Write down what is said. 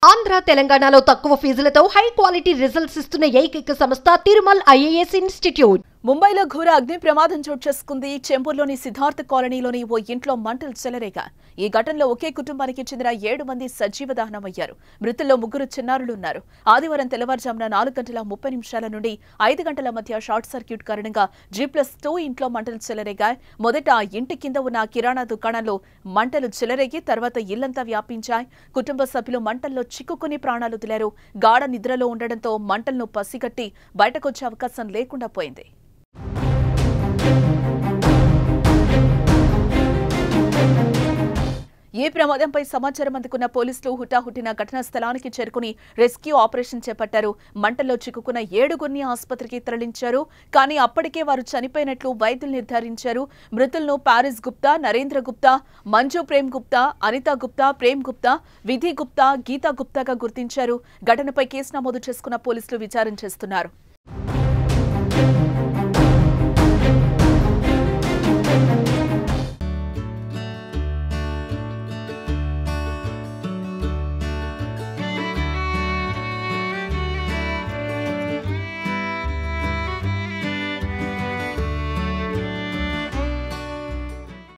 ఆంధ్ర తెలంగాణలో తక్కువ ఫీజులతో high quality results ఇస్తున్న ఏకైక సంస్థ తిరుమల్ ఐఏఎస్ ఇన్స్టిట్యూట్ ముంబైలో ఘోర అగ్ని ప్రమాదం చోటు చేసుకుంది చెంబూర్లోని సిద్ధార్థ్ కాలనీలోని ఓ ఇంట్లో మంటలు చెలరేగా ఈ ఘటనలో ఒకే కుటుంబానికి చెందిన ఏడు మంది సజీవ దహనమయ్యారు మృతుల్లో ముగ్గురు చిన్నారులు ఉన్నారు ఆదివారం తెల్లవారుజామున నాలుగు గంటల ముప్పై నిమిషాల నుండి ఐదు గంటల మధ్య షార్ట్ సర్క్యూట్ కారణంగా జీ ప్లస్ టూ ఇంట్లో మంటలు చెలరేగాయి మొదట ఆ ఇంటి కింద ఉన్న కిరాణా దుకాణంలో మంటలు చెలరేగి తర్వాత ఇల్లంతా వ్యాపించాయి కుటుంబ సభ్యులు మంటల్లో చిక్కుకుని ప్రాణాలు వదిలారు గాఢ నిద్రలో ఉండడంతో మంటలను పసిగట్టి బయటకొచ్చే అవకాశం లేకుండా పోయింది ఈ ప్రమాదంపై సమాచారం అందుకున్న పోలీసులు హుటాహుటిన ఘటనా స్థలానికి చేరుకుని రెస్క్యూ ఆపరేషన్ చేపట్టారు మంటల్లో చిక్కుకున్న ఏడుగురిని ఆసుపత్రికి తరలించారు కానీ అప్పటికే వారు చనిపోయినట్లు వైద్యులు నిర్ధారించారు మృతులను పారిస్ గుప్తా నరేంద్ర గుప్తా మంజు ప్రేమ్ గుప్తా అనితా గుప్తా ప్రేమ్ గుప్తా విధి గుప్తా గీతా గుప్తాగా గుర్తించారు ఘటనపై కేసు నమోదు చేసుకున్న పోలీసులు విచారణ చేస్తున్నారు